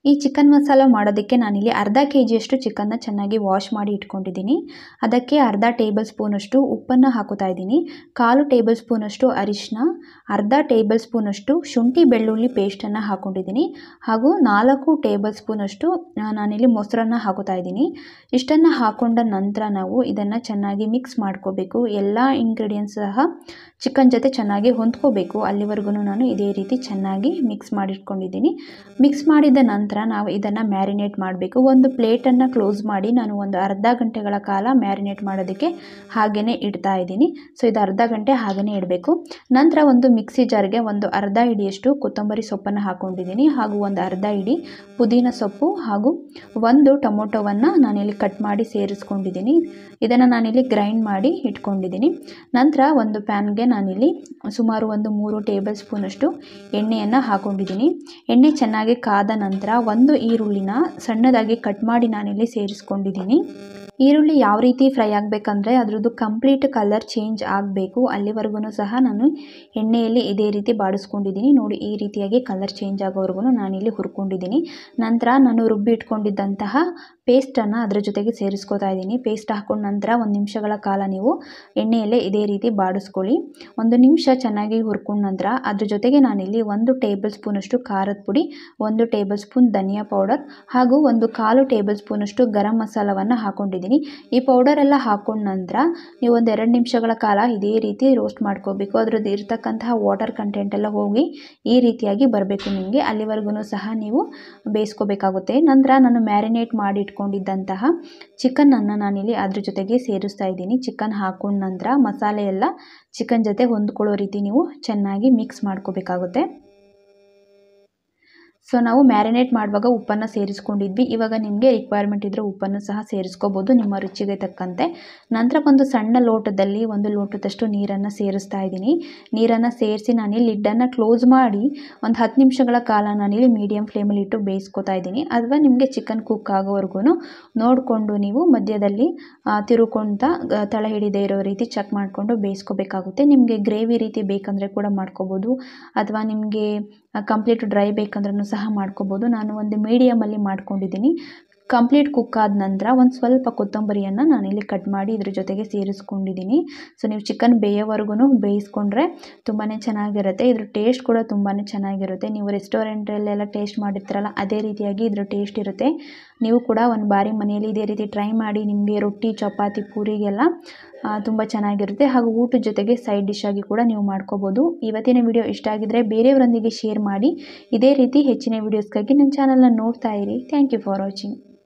ಈ ಚಿಕನ್ ಮಸಾಲ ಮಾಡೋದಕ್ಕೆ ನಾನಿಲ್ಲಿ ಅರ್ಧ ಕೆ ಜಿಯಷ್ಟು ಚಿಕನ್ನ ಚೆನ್ನಾಗಿ ವಾಶ್ ಮಾಡಿ ಇಟ್ಕೊಂಡಿದ್ದೀನಿ ಅದಕ್ಕೆ ಅರ್ಧ ಟೇಬಲ್ ಸ್ಪೂನಷ್ಟು ಉಪ್ಪನ್ನು ಹಾಕೋತಾ ಇದ್ದೀನಿ ಕಾಲು ಟೇಬಲ್ ಸ್ಪೂನಷ್ಟು ಅರಿಶಿನ ಅರ್ಧ ಟೇಬಲ್ ಸ್ಪೂನಷ್ಟು ಶುಂಠಿ ಬೆಳ್ಳುಳ್ಳಿ ಪೇಸ್ಟನ್ನು ಹಾಕ್ಕೊಂಡಿದ್ದೀನಿ ಹಾಗೂ ನಾಲ್ಕು ಟೇಬಲ್ ಸ್ಪೂನಷ್ಟು ನಾನಿಲ್ಲಿ ಮೊಸರನ್ನು ಹಾಕೋತಾ ಇದ್ದೀನಿ ಇಷ್ಟನ್ನು ಹಾಕೊಂಡ ನಂತರ ನಾವು ಇದನ್ನು ಚೆನ್ನಾಗಿ ಮಿಕ್ಸ್ ಮಾಡ್ಕೋಬೇಕು ಎಲ್ಲ ಇಂಗ್ರೀಡಿಯೆಂಟ್ಸ್ ಸಹ ಚಿಕನ್ ಜೊತೆ ಚೆನ್ನಾಗಿ ಹೊಂದ್ಕೋಬೇಕು ಅಲ್ಲಿವರೆಗೂ ನಾನು ಇದೇ ರೀತಿ ಚೆನ್ನಾಗಿ ಮಿಕ್ಸ್ ಮಾಡಿಟ್ಕೊಂಡಿದ್ದೀನಿ ಮಿಕ್ಸ್ ಮಾಡಿದ ನಂತರ ನಾವು ಇದನ್ನು ಮ್ಯಾರಿನೇಟ್ ಮಾಡಬೇಕು ಒಂದು ಪ್ಲೇಟನ್ನು ಕ್ಲೋಸ್ ಮಾಡಿ ನಾನು ಒಂದು ಅರ್ಧ ಗಂಟೆಗಳ ಕಾಲ ಮ್ಯಾರಿನೇಟ್ ಮಾಡೋದಕ್ಕೆ ಹಾಗೆಯೇ ಇಡ್ತಾ ಇದ್ದೀನಿ ಸೊ ಇದು ಅರ್ಧ ಗಂಟೆ ಹಾಗೆಯೇ ಇಡಬೇಕು ನಂತರ ಒಂದು ಮಿಕ್ಸಿ ಜಾರ್ಗೆ ಒಂದು ಅರ್ಧ ಹಿಡಿಯಷ್ಟು ಕೊತ್ತಂಬರಿ ಸೊಪ್ಪನ್ನು ಹಾಕ್ಕೊಂಡಿದ್ದೀನಿ ಹಾಗೂ ಒಂದು ಅರ್ಧ ಹಿಡಿ ಪುದೀನ ಸೊಪ್ಪು ಹಾಗೂ ಒಂದು ಟೊಮೊಟೊವನ್ನು ನಾನಿಲ್ಲಿ ಕಟ್ ಮಾಡಿ ಸೇರಿಸ್ಕೊಂಡಿದ್ದೀನಿ ಇದನ್ನು ನಾನಿಲ್ಲಿ ಗ್ರೈಂಡ್ ಮಾಡಿ ಇಟ್ಕೊಂಡಿದ್ದೀನಿ ನಂತರ ಒಂದು ಪ್ಯಾನ್ಗೆ ನಾನಿಲ್ಲಿ ಸುಮಾರು ಒಂದು ಮೂರು ಟೇಬಲ್ ಸ್ಪೂನಷ್ಟು ಎಣ್ಣೆಯನ್ನು ಹಾಕ್ಕೊಂಡಿದ್ದೀನಿ ಎಣ್ಣೆ ಚೆನ್ನಾಗಿ ಕಾದ ನಂತರ ಒಂದು ಈರುಳ್ಳಿನ ಸಣ್ಣದಾಗಿ ಕಟ್ ಮಾಡಿ ನಾನಿಲ್ಲಿ ಸೇರಿಸ್ಕೊಂಡಿದ್ದೀನಿ ಈರುಳ್ಳಿ ಯಾವ ರೀತಿ ಫ್ರೈ ಆಗಬೇಕಂದ್ರೆ ಅದರದ್ದು ಕಂಪ್ಲೀಟ್ ಕಲರ್ ಚೇಂಜ್ ಆಗಬೇಕು ಅಲ್ಲಿವರೆಗೂ ಸಹ ನಾನು ಎಣ್ಣೆಯಲ್ಲಿ ಇದೇ ರೀತಿ ಬಾಡಿಸ್ಕೊಂಡಿದ್ದೀನಿ ನೋಡಿ ಈ ರೀತಿಯಾಗಿ ಕಲರ್ ಚೇಂಜ್ ಆಗೋವರೆಗೂ ನಾನಿಲ್ಲಿ ಹುರ್ಕೊಂಡಿದ್ದೀನಿ ನಂತರ ನಾನು ರುಬ್ಬಿ ಇಟ್ಕೊಂಡಿದ್ದಂತಹ ಪೇಸ್ಟನ್ನು ಅದರ ಜೊತೆಗೆ ಸೇರಿಸ್ಕೊತಾ ಇದ್ದೀನಿ ಪೇಸ್ಟ್ ಹಾಕೊಂಡ ನಂತರ ಒಂದು ನಿಮಿಷಗಳ ಕಾಲ ನೀವು ಎಣ್ಣೆಯಲ್ಲೇ ಇದೇ ರೀತಿ ಬಾಡಿಸ್ಕೊಳ್ಳಿ ಒಂದು ನಿಮಿಷ ಚೆನ್ನಾಗಿ ಹುರ್ಕೊಂಡ ನಂತರ ಅದ್ರ ಜೊತೆಗೆ ನಾನಿಲ್ಲಿ ಒಂದು ಟೇಬಲ್ ಸ್ಪೂನಷ್ಟು ಖಾರದ ಪುಡಿ ಒಂದು ಟೇಬಲ್ ಸ್ಪೂನ್ ಧನಿಯಾ ಪೌಡರ್ ಹಾಗೂ ಒಂದು ಕಾಲು ಟೇಬಲ್ ಸ್ಪೂನಷ್ಟು ಗರಂ ಮಸಾಲವನ್ನು ಹಾಕ್ಕೊಂಡಿದ್ದೀನಿ ಈ ಪೌಡರ್ ಎಲ್ಲ ಹಾಕೊಂಡ ನಂತರ ನೀವು ಒಂದು ಎರಡು ನಿಮಿಷಗಳ ಕಾಲ ಇದೇ ರೀತಿ ರೋಸ್ಟ್ ಮಾಡ್ಕೋಬೇಕು ಅದ್ರದ್ದು ಇರ್ತಕ್ಕಂತಹ ವಾಟರ್ ಕಂಟೆಂಟ್ ಎಲ್ಲ ಹೋಗಿ ಈ ರೀತಿಯಾಗಿ ಬರಬೇಕು ನಿಮಗೆ ಅಲ್ಲಿವರೆಗೂ ಸಹ ನೀವು ಬೇಯಿಸ್ಕೋಬೇಕಾಗುತ್ತೆ ನಂತರ ನಾನು ಮ್ಯಾರಿನೇಟ್ ಮಾಡಿ ಇಟ್ಕೊಂಡಿದ್ದಂತಹ ಚಿಕನನ್ನು ನಾನಿಲ್ಲಿ ಅದ್ರ ಜೊತೆಗೆ ಸೇರಿಸ್ತಾ ಇದ್ದೀನಿ ಚಿಕನ್ ಹಾಕೊಂಡ ನಂತರ ಮಸಾಲೆ ಎಲ್ಲ ಚಿಕನ್ ಜೊತೆ ಹೊಂದ್ಕೊಳ್ಳೋ ರೀತಿ ನೀವು ಚೆನ್ನಾಗಿ ಮಿಕ್ಸ್ ಮಾಡ್ಕೋಬೇಕಾಗುತ್ತೆ ಸೊ ನಾವು ಮ್ಯಾರಿನೇಟ್ ಮಾಡುವಾಗ ಉಪ್ಪನ್ನು ಸೇರಿಸ್ಕೊಂಡಿದ್ವಿ ಇವಾಗ ನಿಮಗೆ ರಿಕ್ವೈರ್ಮೆಂಟ್ ಇದ್ದರೆ ಉಪ್ಪನ್ನು ಸಹ ಸೇರಿಸ್ಕೋಬೋದು ನಿಮ್ಮ ರುಚಿಗೆ ತಕ್ಕಂತೆ ನಂತರ ಒಂದು ಸಣ್ಣ ಲೋಟದಲ್ಲಿ ಒಂದು ಲೋಟದಷ್ಟು ನೀರನ್ನು ಸೇರಿಸ್ತಾ ಇದ್ದೀನಿ ನೀರನ್ನು ಸೇರಿಸಿ ನಾನಿಲ್ಲಿ ಲಿಡ್ಡನ್ನು ಕ್ಲೋಸ್ ಮಾಡಿ ಒಂದು ಹತ್ತು ನಿಮಿಷಗಳ ಕಾಲ ನಾನಿಲ್ಲಿ ಮೀಡಿಯಮ್ ಫ್ಲೇಮಲ್ಲಿ ಇಟ್ಟು ಬೇಯಿಸ್ಕೊತಾ ಇದ್ದೀನಿ ಅಥವಾ ನಿಮಗೆ ಚಿಕನ್ ಕುಕ್ ಆಗೋವರೆಗೂ ನೋಡಿಕೊಂಡು ನೀವು ಮಧ್ಯದಲ್ಲಿ ತಿರುಕೊಂತ ತಳ ಹಿಡಿದೇ ಇರೋ ರೀತಿ ಚೆಕ್ ಮಾಡಿಕೊಂಡು ಬೇಯಿಸ್ಕೋಬೇಕಾಗುತ್ತೆ ನಿಮಗೆ ಗ್ರೇವಿ ರೀತಿ ಬೇಕಂದರೆ ಕೂಡ ಮಾಡ್ಕೋಬೋದು ಅಥವಾ ನಿಮಗೆ ಕಂಪ್ಲೀಟ್ ಡ್ರೈ ಬೇಕಂದ್ರೂ ಸಹ ಮಾಡ್ಕೋಬೋದು ನಾನು ಒಂದು ಮೀಡಿಯಮಲ್ಲಿ ಮಾಡ್ಕೊಂಡಿದ್ದೀನಿ ಕಂಪ್ಲೀಟ್ ಕುಕ್ ಆದ ನಂತರ ಒಂದು ಸ್ವಲ್ಪ ಕೊತ್ತಂಬರಿಯನ್ನು ನಾನಿಲ್ಲಿ ಕಟ್ ಮಾಡಿ ಇದ್ರ ಜೊತೆಗೆ ಸೇರಿಸ್ಕೊಂಡಿದ್ದೀನಿ ಸೊ ನೀವು ಚಿಕನ್ ಬೇಯೋವರೆಗೂ ಬೇಯಿಸ್ಕೊಂಡ್ರೆ ತುಂಬಾ ಚೆನ್ನಾಗಿರುತ್ತೆ ಇದ್ರ ಟೇಸ್ಟ್ ಕೂಡ ತುಂಬಾ ಚೆನ್ನಾಗಿರುತ್ತೆ ನೀವು ರೆಸ್ಟೋರೆಂಟಲ್ಲೆಲ್ಲ ಟೇಸ್ಟ್ ಮಾಡಿರ್ತೀರಲ್ಲ ಅದೇ ರೀತಿಯಾಗಿ ಇದ್ರ ಟೇಸ್ಟ್ ಇರುತ್ತೆ ನೀವು ಕೂಡ ಒಂದು ಬಾರಿ ಮನೆಯಲ್ಲಿ ಇದೇ ರೀತಿ ಟ್ರೈ ಮಾಡಿ ನಿಮಗೆ ರೊಟ್ಟಿ ಚಪಾತಿ ಪೂರಿಗೆಲ್ಲ ತುಂಬ ಚೆನ್ನಾಗಿರುತ್ತೆ ಹಾಗೂ ಊಟದ ಜೊತೆಗೆ ಸೈಡ್ ಡಿಶ್ ಆಗಿ ಕೂಡ ನೀವು ಮಾಡ್ಕೋಬೋದು ಇವತ್ತಿನ ವಿಡಿಯೋ ಇಷ್ಟ ಆಗಿದ್ದರೆ ಬೇರೆಯವರೊಂದಿಗೆ ಶೇರ್ ಮಾಡಿ ಇದೇ ರೀತಿ ಹೆಚ್ಚಿನ ವೀಡಿಯೋಸ್ಗಾಗಿ ನನ್ನ ಚಾನಲ್ನ ನೋಡ್ತಾ ಇರಿ ಥ್ಯಾಂಕ್ ಯು ಫಾರ್ ವಾಚಿಂಗ್